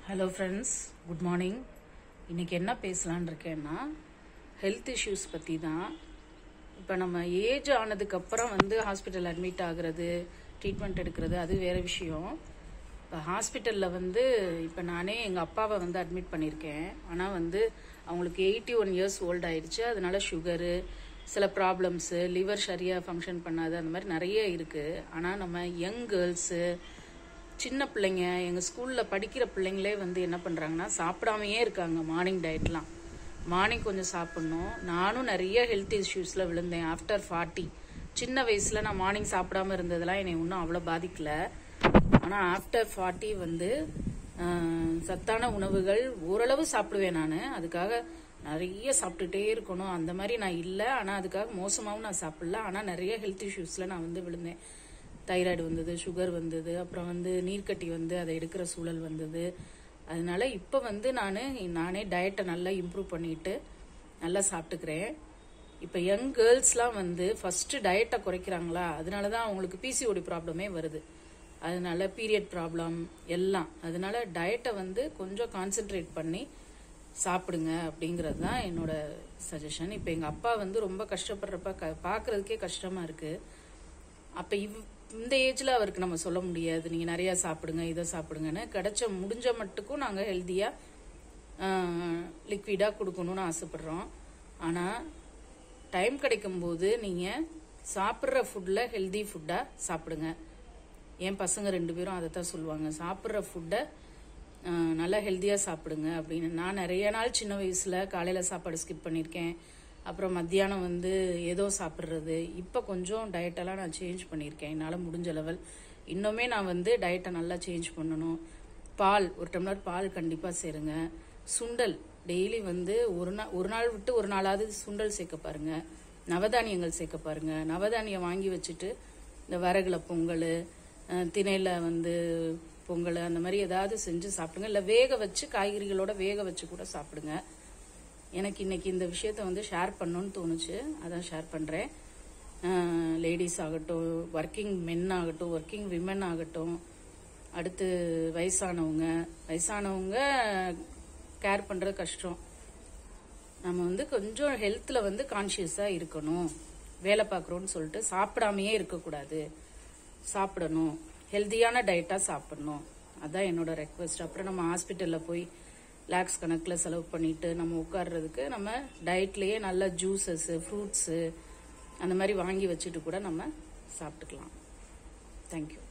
hello friends good morning இன்னைக்கு என்ன பேசலான் இருக்கேன்னா ஹெல்த் இஷ்யூஸ் பற்றி தான் இப்போ நம்ம ஏஜ் ஆனதுக்கப்புறம் வந்து ஹாஸ்பிட்டல் அட்மிட் ஆகுறது ட்ரீட்மெண்ட் எடுக்கிறது அது வேற விஷயம் இப்போ ஹாஸ்பிட்டலில் வந்து இப்போ நானே எங்கள் அப்பாவை வந்து அட்மிட் பண்ணியிருக்கேன் ஆனால் வந்து அவங்களுக்கு எயிட்டி ஒன் இயர்ஸ் ஓல்ட் ஆயிடுச்சு அதனால சுகரு சில ப்ராப்ளம்ஸு லிவர் சரியாக ஃபங்க்ஷன் பண்ணாது அந்த மாதிரி நிறைய இருக்குது ஆனால் நம்ம யங் கேர்ள்ஸு சின்ன பிள்ளைங்க எங்கள் ஸ்கூலில் படிக்கிற பிள்ளைங்களே வந்து என்ன பண்ணுறாங்கன்னா சாப்பிடாமையே இருக்காங்க மார்னிங் டயட்லாம் மார்னிங் கொஞ்சம் சாப்பிட்ணும் நானும் நிறைய ஹெல்த் இஷ்யூஸில் விழுந்தேன் ஆஃப்டர் ஃபார்ட்டி சின்ன வயசில் நான் மார்னிங் சாப்பிடாம இருந்ததெல்லாம் என்னை இன்னும் அவ்வளோ பாதிக்கல ஆனால் ஆஃப்டர் ஃபார்ட்டி வந்து ஆஹ், சத்தான உணவுகள் ஓரளவு சாப்பிடுவேன் நான் அதுக்காக நிறைய சாப்பிட்டுட்டே இருக்கணும் அந்த மாதிரி நான் இல்லை ஆனால் அதுக்காக மோசமாகவும் நான் சாப்பிடல ஆனால் நிறைய ஹெல்த் இஷ்யூஸில் நான் வந்து விழுந்தேன் தைராய்டு வந்தது சுகர் வந்தது அப்புறம் வந்து நீர்க்கட்டி வந்து அதை எடுக்கிற சூழல் வந்தது அதனால இப்போ வந்து நான் நானே டயட்டை நல்லா இம்ப்ரூவ் பண்ணிட்டு நல்லா சாப்பிட்டுக்கிறேன் இப்போ யங் கேர்ள்ஸ்லாம் வந்து ஃபர்ஸ்ட் டயட்டை குறைக்கிறாங்களா அதனால தான் அவங்களுக்கு பிசிஓடி ப்ராப்ளமே வருது அதனால பீரியட் ப்ராப்ளம் எல்லாம் அதனால டயட்டை வந்து கொஞ்சம் கான்சென்ட்ரேட் பண்ணி சாப்பிடுங்க அப்படிங்கிறது தான் என்னோட சஜஷன் இப்போ எங்கள் அப்பா வந்து ரொம்ப கஷ்டப்படுறப்ப க பார்க்கறதுக்கே கஷ்டமா இருக்கு அப்ப இவ் இந்த ஏஜ்ல அவருக்கு நம்ம சொல்ல முடியாது நீங்க நிறைய சாப்பிடுங்க இதை சாப்பிடுங்கன்னு கிடைச்ச முடிஞ்ச மட்டுக்கும் நாங்க ஹெல்த்தியா லிக்விடா கொடுக்கணும்னு ஆசைப்படுறோம் ஆனா டைம் கிடைக்கும் போது நீங்க சாப்பிட்ற ஃபுட்ல ஹெல்தி ஃபுட்டா சாப்பிடுங்க என் பசங்க ரெண்டு பேரும் அதை தான் சொல்லுவாங்க சாப்பிட்ற ஃபுட்டை நல்லா ஹெல்த்தியாக சாப்பிடுங்க அப்படின்னு நான் நிறைய நாள் சின்ன வயசில் காலையில் சாப்பாடு ஸ்கிப் பண்ணியிருக்கேன் அப்புறம் மத்தியானம் வந்து ஏதோ சாப்பிட்றது இப்போ கொஞ்சம் டயட்டெல்லாம் நான் சேஞ்ச் பண்ணியிருக்கேன் என்னால் முடிஞ்ச லெவல் இன்னுமே நான் வந்து டயட்டை நல்லா சேஞ்ச் பண்ணணும் பால் ஒரு டம்ளர் பால் கண்டிப்பாக சேருங்க சுண்டல் டெய்லி வந்து ஒரு நாள் ஒரு நாள் விட்டு ஒரு நாளாவது சுண்டல் சேர்க்க பாருங்க நவதானியங்கள் சேர்க்க பாருங்க நவதானியம் வாங்கி வச்சுட்டு இந்த வரகுல பொங்கல் அஹ், திணையில வந்து பொங்கல் அந்த மாதிரி ஏதாவது செஞ்சு சாப்பிடுங்க இல்லை வேக வச்சு காய்கறிகளோட வேக வச்சு கூட சாப்பிடுங்க எனக்கு இன்னைக்கு இந்த விஷயத்த வந்து ஷேர் பண்ணணும்னு தோணுச்சு அதான் ஷேர் பண்ணுறேன் லேடிஸ் ஆகட்டும் ஒர்க்கிங் மென் ஆகட்டும் ஒர்க்கிங் விமன் ஆகட்டும் அடுத்து வயசானவங்க வயசானவங்க கேர் பண்ணுறது கஷ்டம் நம்ம வந்து கொஞ்சம் ஹெல்த்தில் வந்து கான்ஷியஸாக இருக்கணும் வேலை பார்க்குறோன்னு சொல்லிட்டு சாப்பிடாமையே இருக்கக்கூடாது சாப்பிடணும் ஹெல்த்தியான டயட்டாக சாப்பிடணும் அதான் என்னோட ரெக்வெஸ்ட் அப்புறம் நம்ம ஹாஸ்பிட்டலில் போய் லேக்ஸ் கணக்கில் செலவு பண்ணிட்டு நம்ம உட்கார்றதுக்கு நம்ம டயட்லேயே நல்ல ஜூஸஸ் ஃப்ரூட்ஸு அந்த மாதிரி வாங்கி வச்சுட்டு கூட நம்ம சாப்பிட்டுக்கலாம் தேங்க்யூ